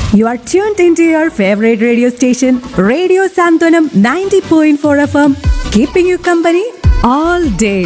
You are tuned into your favorite radio station, Radio Santanam 90.4 FM, keeping you company all day.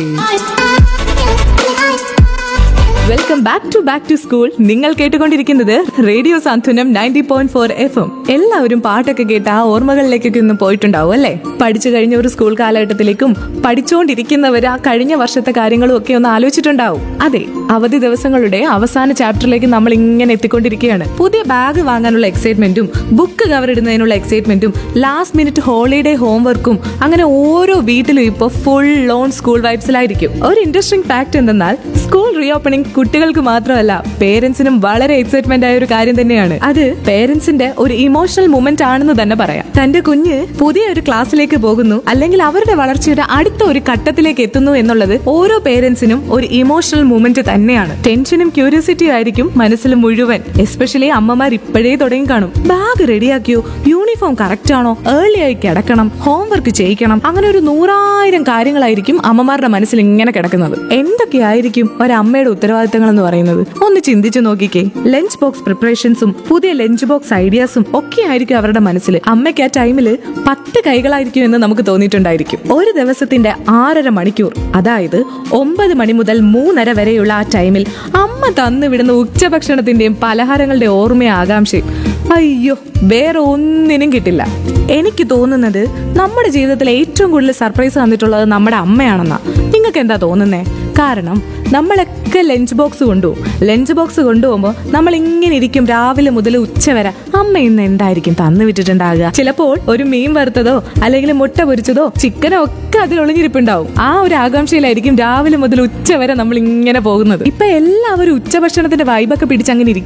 Welcome back to back to school നിങ്ങൾ കേട്ടുകൊണ്ടിരിക്കുന്നത് radio Santhwanam ninety point four F M എല്ലാവരും പാട്ടൊക്കെ കേട്ട് ആ ഓർമ്മകളിലേക്കൊക്കെ ഒന്ന് പോയിട്ടുണ്ടാവും അല്ലേ പഠിച്ചു കഴിഞ്ഞ ഒരു സ്കൂൾ കാലഘട്ടത്തിലേക്കും പഠിച്ചുകൊണ്ടിരിക്കുന്നവർ ആ കഴിഞ്ഞ വർഷത്തെ കാര്യങ്ങളും ഒക്കെ ഒന്ന് ആലോചിച്ചിട്ടുണ്ടാവും അതെ അവധി ദിവസങ്ങളുടെ അവസാന ചാപ്റ്ററിലേക്ക് നമ്മൾ ഇങ്ങനെ എത്തിക്കൊണ്ടിരിക്കുകയാണ് പുതിയ ബാഗ് വാങ്ങാനുള്ള എക്സൈറ്റ്മെന്റും ബുക്ക് കവർ ഇടുന്നതിനുള്ള എക്സൈറ്റ്മെന്റും ലാസ്റ്റ് മിനിറ്റ് ഹോളിഡേ ഹോംവർക്കും അങ്ങനെ ഓരോ വീട്ടിലും ഇപ്പോൾ ഫുൾ ലോൺ സ്കൂൾ വൈബ്സിലായിരിക്കും ഒരു ഇൻട്രസ്റ്റിംഗ് ഫാക്ട് എന്തെന്നാൽ സ്കൂൾ റീ ഓപ്പണിംഗ് കുട്ടികൾക്ക് മാത്രമല്ല പേരൻസിനും വളരെ എക്സൈറ്റ്മെന്റ് ആയ ഒരു കാര്യം തന്നെയാണ് അത് പേരൻസിന്റെ ഒരു ഇമോഷണൽ മൂമെന്റ് ആണെന്ന് തന്നെ പറയാം തന്റെ കുഞ്ഞ് പുതിയ ഒരു ക്ലാസ്സിലേക്ക് പോകുന്നു അല്ലെങ്കിൽ അവരുടെ വളർച്ചയുടെ അടുത്ത ഒരു ഘട്ടത്തിലേക്ക് എത്തുന്നു എന്നുള്ളത് ഓരോ പേരൻസിനും ഒരു ഇമോഷണൽ മൂമെന്റ് തന്നെയാണ് ടെൻഷനും ക്യൂരിയോസിറ്റിയും ആയിരിക്കും മനസ്സിൽ മുഴുവൻ എസ്പെഷ്യലി അമ്മമാർ ഇപ്പോഴേ തുടങ്ങി കാണും ബാഗ് റെഡിയാക്കിയോ യൂണിഫോം കറക്റ്റ് ആണോ ഏർലി ആയി കിടക്കണം ഹോംവർക്ക് ചെയ്യിക്കണം അങ്ങനെ ഒരു നൂറായിരം കാര്യങ്ങളായിരിക്കും അമ്മമാരുടെ മനസ്സിൽ ഇങ്ങനെ കിടക്കുന്നത് എന്തൊക്കെയായിരിക്കും ഒരമ്മയുടെ ഉത്തരവാദിത്തങ്ങൾ എന്ന് പറയുന്നത് ഒന്ന് ചിന്തിച്ചു നോക്കിക്കേ ലഞ്ച് ബോക്സ് പ്രിപ്പറേഷൻസും പുതിയ ലഞ്ച് ബോക്സ് ഐഡിയാസും ഒക്കെ ആയിരിക്കും അവരുടെ മനസ്സിൽ അമ്മയ്ക്ക് ആ ടൈമിൽ പത്ത് കൈകളായിരിക്കും എന്ന് നമുക്ക് തോന്നിയിട്ടുണ്ടായിരിക്കും ഒരു ദിവസത്തിന്റെ ആറര മണിക്കൂർ അതായത് ഒമ്പത് മണി മുതൽ മൂന്നര വരെയുള്ള ആ ടൈമിൽ അമ്മ തന്നു വിടുന്ന ഉച്ചഭക്ഷണത്തിന്റെയും പലഹാരങ്ങളുടെ ഓർമ്മയും ആകാംക്ഷയും അയ്യോ വേറെ ഒന്നിനും കിട്ടില്ല എനിക്ക് തോന്നുന്നത് നമ്മുടെ ജീവിതത്തിൽ ഏറ്റവും കൂടുതൽ സർപ്രൈസ് തന്നിട്ടുള്ളത് നമ്മുടെ അമ്മയാണെന്നാ നിങ്ങൾക്ക് എന്താ തോന്നുന്നേ കാരണം നമ്മളൊക്കെ ലഞ്ച് ബോക്സ് കൊണ്ടുപോകും ലഞ്ച് ബോക്സ് കൊണ്ടുപോകുമ്പോൾ നമ്മൾ ഇങ്ങനെ ഇരിക്കും രാവിലെ മുതൽ ഉച്ച വരെ അമ്മ ഇന്ന് എന്തായിരിക്കും തന്നു വിട്ടിട്ടുണ്ടാകുക ചിലപ്പോൾ ഒരു മീൻ വറുത്തതോ അല്ലെങ്കിൽ മുട്ട പൊരിച്ചതോ ചിക്കനോ ഒക്കെ അതിൽ ഒളിഞ്ഞിരിപ്പുണ്ടാവും ആ ഒരു ആകാംക്ഷയിലായിരിക്കും രാവിലെ മുതൽ ഉച്ച വരെ നമ്മൾ ഇങ്ങനെ പോകുന്നത് ഇപ്പൊ എല്ലാവരും ഉച്ചഭക്ഷണത്തിന്റെ വൈബൊക്കെ പിടിച്ച് അങ്ങനെ ഇരിക്കും